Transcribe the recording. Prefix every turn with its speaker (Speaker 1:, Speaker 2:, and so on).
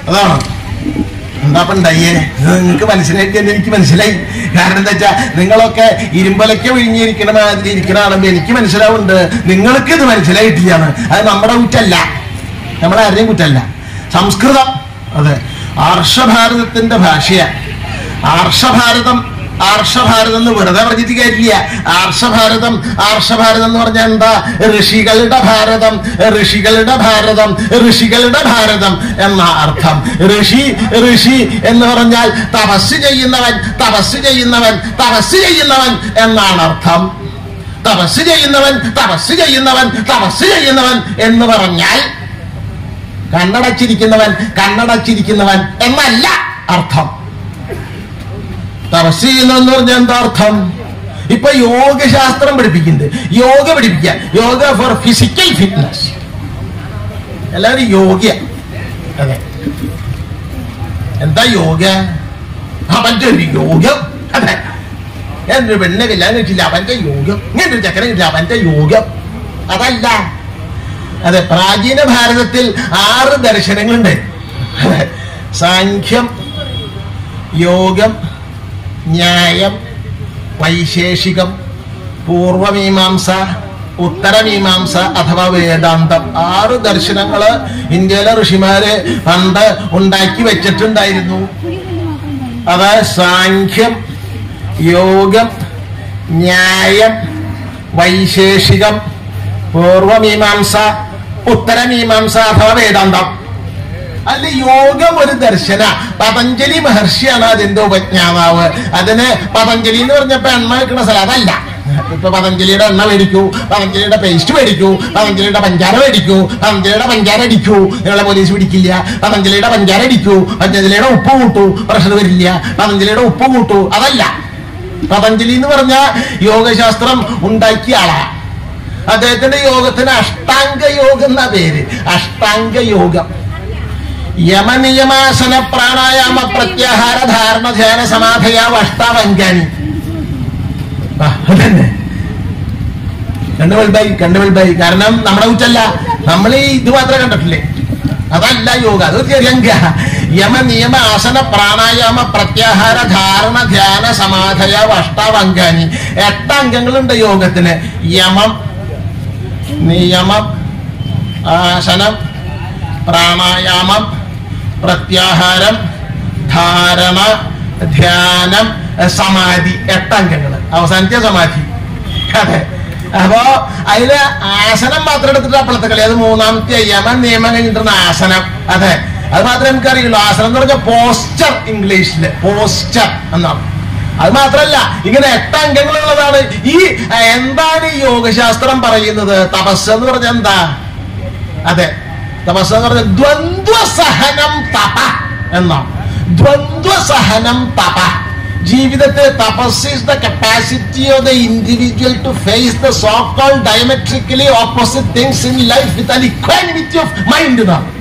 Speaker 1: അതാണ് എന്താ ഇപ്പൊ ഉണ്ടായേ നിങ്ങൾക്ക് മനസ്സിലായിട്ട് തന്നെ എനിക്ക് മനസ്സിലായി കാരണം എന്താ വെച്ചാ നിങ്ങളൊക്കെ ഇരുമ്പലയ്ക്ക് വിഴിഞ്ഞിരിക്കണ മാതിരി ഇരിക്കണ കാണുമ്പോ എനിക്ക് മനസ്സിലാവുന്നുണ്ട് നിങ്ങൾക്ക് ഇത് മനസ്സിലായിട്ടില്ലാണ് അത് നമ്മുടെ കുറ്റല്ല നമ്മളെ ആരുടെയും കുറ്റല്ല സംസ്കൃതം അതെ ആർഷഭാരതത്തിന്റെ ഭാഷയാ ആർഷഭാരതം ആർഷഭാരതം എന്ന് വെറുതെ പറഞ്ഞിട്ട് കാര്യമില്ല ആർഷഭാരതം ആർഷഭാരതം എന്ന് പറഞ്ഞാൽ എന്താ ഋഷികളുടെ ഭാരതം ഋഷികളുടെ ഭാരതം ഋഷികളുടെ ഭാരതം എന്ന അർത്ഥം ഋഷി ഋഷി എന്ന് പറഞ്ഞാൽ തപസ് ചെയ്യുന്നവൻ തപസ് ചെയ്യുന്നവൻ തപസ് ചെയ്യുന്നവൻ എന്നാണ് അർത്ഥം തപസ് ചെയ്യുന്നവൻ തപസ് ചെയ്യുന്നവൻ തപസ് ചെയ്യുന്നവൻ എന്ന് പറഞ്ഞാൽ കണ്ണടച്ചിരിക്കുന്നവൻ കണ്ണടച്ചിരിക്കുന്നവൻ എന്നല്ല അർത്ഥം തപസ് ചെയ്യുന്നതെന്ന് പറഞ്ഞാൽ എന്താ അർത്ഥം ഇപ്പൊ യോഗശാസ്ത്രം പഠിപ്പിക്കുന്നുണ്ട് യോഗ പഠിപ്പിക്കുക യോഗ ഫോർ ഫിസിക്കൽ ഫിറ്റ്നസ് എല്ലാവരും യോഗ അതെ എന്താ യോഗ അവന്റെ ഒരു യോഗം അതെ ഞാനൊരു പെണ്ണെ കല്യാണം കഴിച്ചില്ല അവന്റെ യോഗം ഇങ്ങനെ ഒരു ചക്കരം കിട്ടില്ല അവന്റെ യോഗം അതല്ല അതെ പ്രാചീന ഭാരതത്തിൽ ആറ് ദർശനങ്ങളുണ്ട് അതെ. സാഖ്യം യോഗം ന്യായം വൈശേഷികം പൂർവമീമാംസ ഉത്തരമീമാംസ അഥവാ വേദാന്തം ആറ് ദർശനങ്ങള് ഇന്ത്യയിലെ ഋഷിമാര് പണ്ട് ഉണ്ടാക്കി വെച്ചിട്ടുണ്ടായിരുന്നു അത് സാഖ്യം യോഗം ന്യായം വൈശേഷികം പൂർവമീമാംസ ഉത്തരമീമാംസ അഥവാ വേദാന്തം അതിൽ യോഗം ഒരു ദർശന പതഞ്ജലി മഹർഷിയാണ് അതിന്റെ ഉപജ്ഞാതാവ് അതിന് പതഞ്ജലി എന്ന് പറഞ്ഞപ്പോ എണ്ണ വെക്കുന്ന സ്ഥലം അതല്ല ഇപ്പൊ പതഞ്ജലിയുടെ എണ്ണ മേടിക്കൂ പതഞ്ജലിയുടെ പേസ്റ്റ് മേടിക്കൂ പതഞ്ജലിയുടെ പഞ്ചാര മേടിക്കൂ പതഞ്ജലിയുടെ പഞ്ചാര അടിക്കൂ നിങ്ങളെ പോലീസ് പിടിക്കില്ല പതഞ്ജലിയുടെ പഞ്ചാര അടിക്കൂ പതഞ്ജലിയുടെ ഉപ്പ് കൂട്ടൂ പ്രഷർ വരില്ല പതഞ്ജലിയുടെ ഉപ്പ് കൂട്ടൂ അതല്ല പതഞ്ജലി എന്ന് പറഞ്ഞ യോഗശാസ്ത്രം ഉണ്ടാക്കിയ ആളാ അദ്ദേഹത്തിന്റെ യോഗത്തിന് അഷ്ടാംഗ യോഗം എന്ന പേര് അഷ്ടാംഗ യോഗം യമനിയമാസന പ്രാണായാമ പ്രത്യാഹാര ധാരണ ധ്യാന സമാധയാവ് അഷ്ടാവങ്കാനി ആ, അതന്നെ കണ്ടു വലുതായി കണ്ടു വലുതായി കാരണം നമ്മുടെ കുറ്റല്ല നമ്മൾ ഈ ഇത് മാത്രമേ കണ്ടിട്ടില്ലേ അതല്ല യോഗ അതൊരു ചെറിയ അംഗ യമ നിയമ ആസന പ്രാണായാമ പ്രത്യാഹാര ധാരണ ധ്യാന സമാധയാവ് അഷ്ടാവങ്കാനി എട്ട് അംഗങ്ങളുണ്ട് യോഗത്തിന് യമം നിയമം ആസനം പ്രാണായാമം പ്രത്യാഹാരം ധാരണ ധ്യാനം സമാധി എട്ടംഗങ്ങൾ അവസാനിച്ച സമാധി അതെ അപ്പോ അതില് ആസനം മാത്രം എടുത്തിട്ട് അപ്പളത്തെ കളി അത് മൂന്നാമത്തെ യമൻ നിയമം കഴിഞ്ഞിട്ടുള്ള ആസനം അതെ അത് മാത്രമേ എനിക്കറിയുള്ളൂ ആസനം എന്ന് പറഞ്ഞാൽ പോസ്റ്റർ ഇംഗ്ലീഷില് പോസ്റ്റർ എന്നാണ് അത് മാത്രല്ല ഇങ്ങനെ എട്ട് അംഗങ്ങളുള്ളതാണ് ഈ ആ, എന്താണ് ഈ യോഗശാസ്ത്രം പറയുന്നത് തപസ് എന്ന് പറഞ്ഞാൽ എന്താ അതെ തപസ് എന്ന് പറഞ്ഞാൽ ദ്വന്ദ്വസഹനം തപ എന്നാണ് ദ്വന്ദ്വസഹനം തപ ജീവിതത്തെ tapas is the capacity of the individual to face the so called diametrically opposite things in life with an equanimity of mind എന്നാണ്